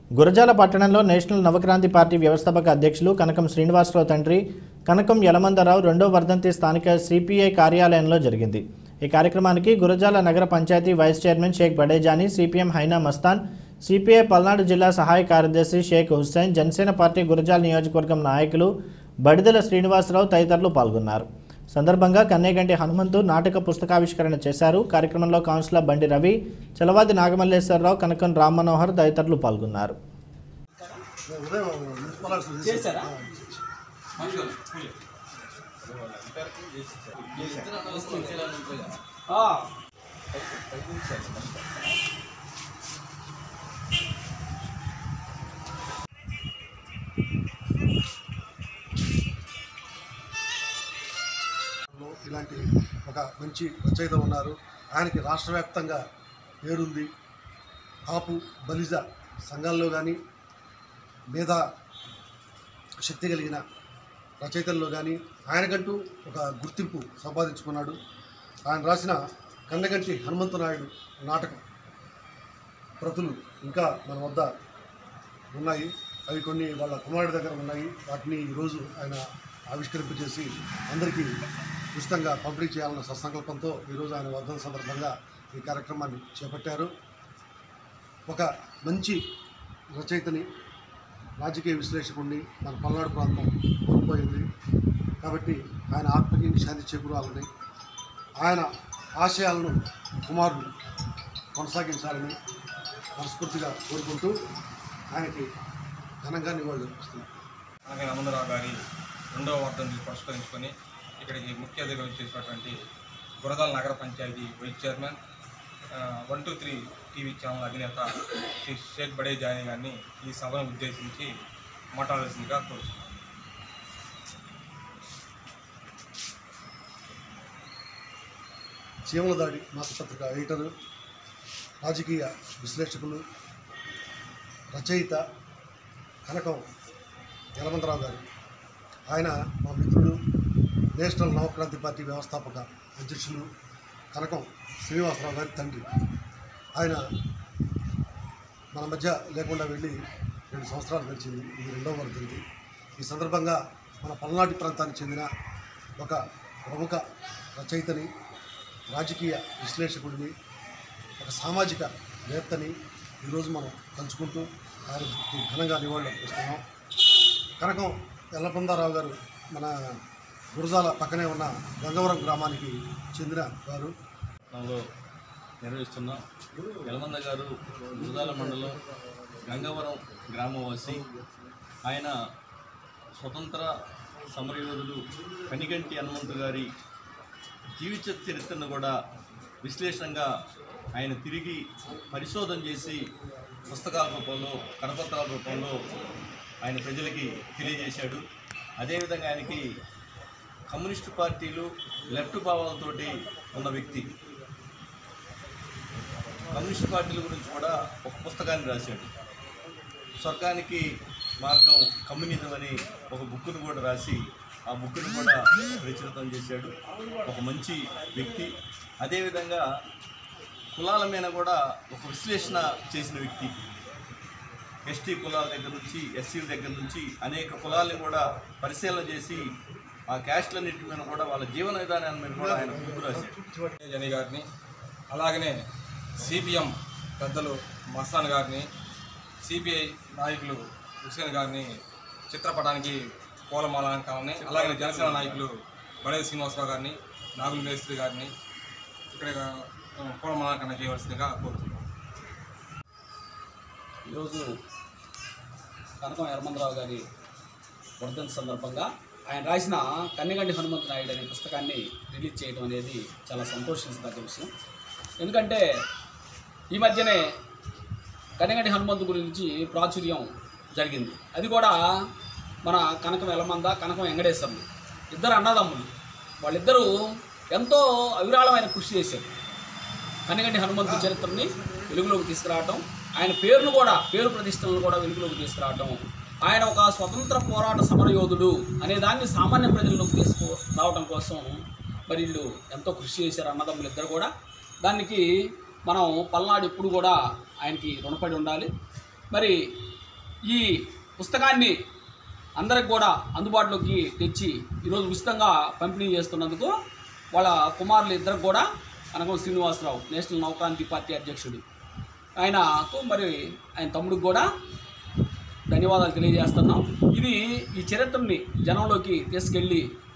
గురజాల పట్టణంలో national Navakranthi party వ్యవస్థాపక అధ్యక్షులు కనకం శ్రీనివాసరావు తండ్రి కనకం యలమందరావు రెండో వర్ధంతి స్థానిక సిపిఐ కార్యాలయంలో జరిగింది ఈ కార్యక్రమానికి గురజాల నగర panchayat vice chairman Shaik Badejani CPM హైనా మస్తాన్ సిపిఐ పల్నాడు జిల్లా సహాయ కార్యదర్శి షేక్ హుస్సేన్ జనసేన పార్టీ గురజాల నియోజకవర్గం నాయకులు బడిదెల శ్రీనివాసరావు తదితరులు పాల్గొన్నారు సందర్భంగా కన్నేగంటి హనుమంతు నాటక పుస్తకావిష్కరణ చేశారు కార్యక్రమంలో కౌన్సిలర్ బండి రవి చలవాది నాగమల్లేశ్వరరావు కనకం రామ్ మనోహర్ తదితరులు పాల్గొన్నారు ఉదయం మున్సిపల్ ఆఫీస్ చేశారా? ఆ, లో ఇలాంటి ఒక మంచి రచయిత ఉన్నారు ఆయనకి రాష్ట్ర వ్యాప్తంగా పేరుంది కాపు బలిజ సంఘాల్లో కానీ మేధా శక్తి కలిగిన రచయితల్లో కానీ ఆయనకంటూ ఒక గుర్తింపు సంపాదించుకున్నాడు ఆయన రాసిన కన్నగంటి హనుమంతనాయుడు నాటకం ప్రతులు ఇంకా మన వద్ద ఉన్నాయి అవి కొన్ని వాళ్ళ కుమారుడి దగ్గర ఉన్నాయి వాటిని ఈరోజు ఆయన ఆవిష్కరింపజేసి అందరికీ ఉచితంగా పంపిణీ చేయాలన్న సత్సంకల్పంతో ఈరోజు ఆయన వర్ధన సందర్భంగా ఈ కార్యక్రమాన్ని చేపట్టారు ఒక మంచి రచయితని రాజకీయ విశ్లేషకుడిని మన పల్నాడు ప్రాంతం కోల్పోయింది కాబట్టి ఆయన ఆత్మకి శాంతి చేకూరాలని ఆయన ఆశయాలను కుమారులు కొనసాగించాలని మనస్ఫూర్తిగా కోరుకుంటూ ఆయనకి ఘనంగా నివాళులు అర్పిస్తున్నాను అలాగే రామచంద్రరావు గారి రెండవ వర్ధంతిని పురస్కరించుకొని ఇక్కడికి ముఖ్య అతిథిగా వచ్చేసినటువంటి గురదాల నగర panchayat vice chairman one two three TV channel అధినేత శ్రీ షేక్ బడే జానీ గారిని ఈ సభను ఉద్దేశించి మాట్లాడాల్సిందిగా కోరుతున్నాను చీమల దాడి మాసపత్రిక ఎడిటరు రాజకీయ విశ్లేషకులు రచయిత కనకం యలమంతరావు గారు ఆయన మా మిత్రుడు నేషనల్ నవక్రాంతి పార్టీ వ్యవస్థాపక అధ్యక్షులు కనకం శ్రీనివాసరావు గారి తండ్రి ఆయన మన మధ్య లేకుండా వెళ్ళి రెండు సంవత్సరాలు గడిచింది ఇది రెండవ వర్ధంతి ఈ సందర్భంగా మన పల్నాటి ప్రాంతానికి చెందిన ఒక ప్రముఖ రచయితని రాజకీయ విశ్లేషకుడిని ఒక సామాజిక వేత్తని ఈరోజు మనం పంచుకుంటూ ఆయనకి ఘనంగా నివాళులు అర్పిస్తున్నాం కనకం ఎల్లపందారావు గారు మన గురజాల పక్కనే ఉన్న గంగవరం గ్రామానికి చెందిన వారు పట్టణంలో నిర్వహిస్తున్నాం యలమంద గారు గురదాల మండలం గంగవరం గ్రామవాసి ఆయన స్వతంత్ర సమరయోధుడు కనిగంటి హనుమంతు గారి జీవిత చరిత్రను కూడా విశ్లేషణగా ఆయన తిరిగి పరిశోధన చేసి పుస్తకాల రూపంలో కరపత్రాల రూపంలో ఆయన ప్రజలకి తెలియజేశాడు అదేవిధంగా ఆయనకి కమ్యూనిస్టు పార్టీలు లెఫ్ట్ భావాలతోటి ఉన్న వ్యక్తి కమ్యూనిస్ట్ పార్టీల గురించి కూడా ఒక పుస్తకాన్ని రాశాడు స్వర్గానికి మార్గం కమ్యూనిజం అని ఒక బుక్ను కూడా రాసి ఆ బుక్ను కూడా ప్రచురితం చేశాడు ఒక మంచి వ్యక్తి అదేవిధంగా కులాల మీద కూడా ఒక విశ్లేషణ చేసిన వ్యక్తి ఎస్టీ కులాల దగ్గర నుంచి ఎస్సీల దగ్గర నుంచి అనేక కులాలను కూడా పరిశీలన చేసి ఆ క్యాస్ట్లన్నింటి మీద కూడా వాళ్ళ జీవన విధానాన్ని మీద కూడా ఆయన బుక్ రాశాడు జని గారిని అలాగనే సిపిఎం పెద్దలు మస్తాన్ గారిని సిపిఐ నాయకులు హుసేన్ గారిని చిత్రపటానికి పూలమాల అలంకరణని అలాగే జనసేన నాయకులు బడే శ్రీనివాసరావు గారిని నాగుల మేస్త్రి గారిని ఇక్కడ ఆ, పూలమాల అలంకరణ చేయవలసిందిగా కోరుతున్నాను ఈరోజు కనకం యరమందరావు గారి వర్ధంతి సందర్భంగా ఆయన రాసిన కన్నెగండి హనుమంత నాయుడు అనే పుస్తకాన్ని రిలీజ్ చేయడం అనేది చాలా సంతోషించదగ్గ విషయం ఎందుకంటే ఈ మధ్యనే కన్నెగండి హనుమంతు గురించి ప్రాచుర్యం జరిగింది అది కూడా మన కనకం ఎలమంద కనకం వెంకటేశ్వర్లు ఇద్దరు అన్నదమ్ములు వాళ్ళిద్దరూ ఎంతో అవిరాళమైన కృషి చేశారు కనిగంటి హనుమంతు చరిత్రని వెలుగులోకి తీసుకురావటం ఆయన పేరును కూడా పేరు ప్రతిష్టలను కూడా వెలుగులోకి తీసుకురావటం ఆయన ఒక స్వతంత్ర పోరాట సమరయోధుడు అనే దాన్ని సామాన్య ప్రజల్లోకి తీసుకు రావటం కోసం మరి వీళ్ళు ఎంతో కృషి చేశారు అన్నదమ్ములు ఇద్దరు కూడా దానికి మనం పల్నాడు ఎప్పుడు కూడా ఆయనకి రుణపడి ఉండాలి మరి ఈ పుస్తకాన్ని అందరికి కూడా అందుబాటులోకి తెచ్చి ఈరోజు ఉచితంగా పంపిణీ చేస్తున్నందుకు వాళ్ళ కుమారులు ఇద్దరు కూడా కనకం శ్రీనివాసరావు నేషనల్ నవక్రాంతి పార్టీ అధ్యక్షుడు ఆయనకు మరి ఆయన తమ్ముడికి కూడా ధన్యవాదాలు తెలియజేస్తున్నాం ఇది ఈ చరిత్రని జనంలోకి తీసుకెళ్ళి